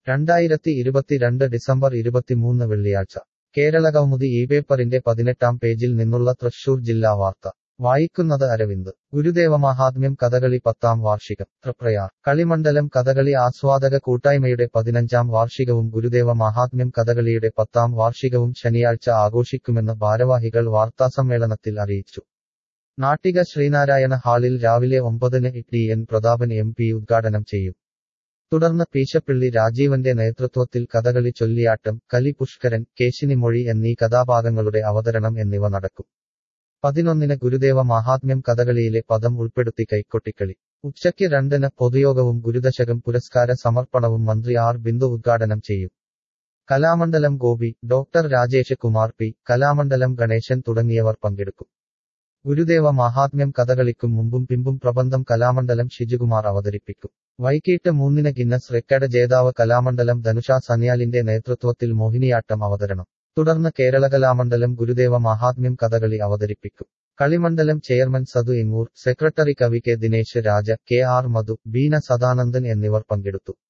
രണ്ടായിരത്തി ഇരുപത്തിരണ്ട് ഡിസംബർ ഇരുപത്തിമൂന്ന് വെള്ളിയാഴ്ച കേരളകൗമുദി ഈ പേപ്പറിന്റെ പതിനെട്ടാം പേജിൽ നിന്നുള്ള തൃശൂർ ജില്ലാ വാർത്ത വായിക്കുന്നത് അരവിന്ദ് ഗുരുദേവ മഹാത്മ്യം കഥകളി പത്താം വാർഷികം തൃപ്രയാർ കളിമണ്ഡലം കഥകളി ആസ്വാദക കൂട്ടായ്മയുടെ പതിനഞ്ചാം വാർഷികവും ഗുരുദേവ മഹാത്മ്യം കഥകളിയുടെ പത്താം വാർഷികവും ശനിയാഴ്ച ആഘോഷിക്കുമെന്ന് ഭാരവാഹികൾ വാർത്താസമ്മേളനത്തിൽ അറിയിച്ചു നാട്ടിക ശ്രീനാരായണ ഹാളിൽ രാവിലെ ഒമ്പതിന് T N Prathapan M P ഉദ്ഘാടനം ചെയ്യും തുടർന്ന് പീശപ്പിള്ളി രാജീവന്റെ നേതൃത്വത്തിൽ കഥകളി ചൊല്ലിയാട്ടം കലി പുഷ്കരൻ കേശിനിമൊഴി എന്നീ കഥാഭാഗങ്ങളുടെ അവതരണം എന്നിവ നടക്കും പതിനൊന്നിന് ഗുരുദേവ മഹാത്മ്യം കഥകളിയിലെ പദം ഉൾപ്പെടുത്തി കൈക്കൊട്ടിക്കളി ഉച്ചയ്ക്ക് രണ്ടിന് പൊതുയോഗവും ഗുരുദശകം പുരസ്കാര സമർപ്പണവും മന്ത്രി ആർ ബിന്ദു ഉദ്ഘാടനം ചെയ്യും കലാമണ്ഡലം ഗോപി ഡോക്ടർ രാജേഷ് കുമാർ പി കലാമണ്ഡലം ഗണേശൻ തുടങ്ങിയവർ പങ്കെടുക്കും ഗുരുദേവ മഹാത്മ്യം കഥകളിക്കും മുമ്പും പിമ്പും പ്രബന്ധം കലാമണ്ഡലം ഷിജുകുമാർ അവതരിപ്പിക്കും വൈകിട്ട് മൂന്നിന് ഗിന്നസ് റെക്കർഡ് ജേതാവ് കലാമണ്ഡലം ധനുഷ സന്യാലിന്റെ നേതൃത്വത്തിൽ മോഹിനിയാട്ടം അവതരണം തുടർന്ന് കേരള കലാമണ്ഡലം ഗുരുദേവ മഹാത്മ്യം കഥകളി അവതരിപ്പിക്കും കളിമണ്ഡലം ചെയർമാൻ സതു എങ്ങൂർ സെക്രട്ടറി കവി K Dinesh Raja K R Madhu Beena Sadanandan എന്നിവർ പങ്കെടുത്തു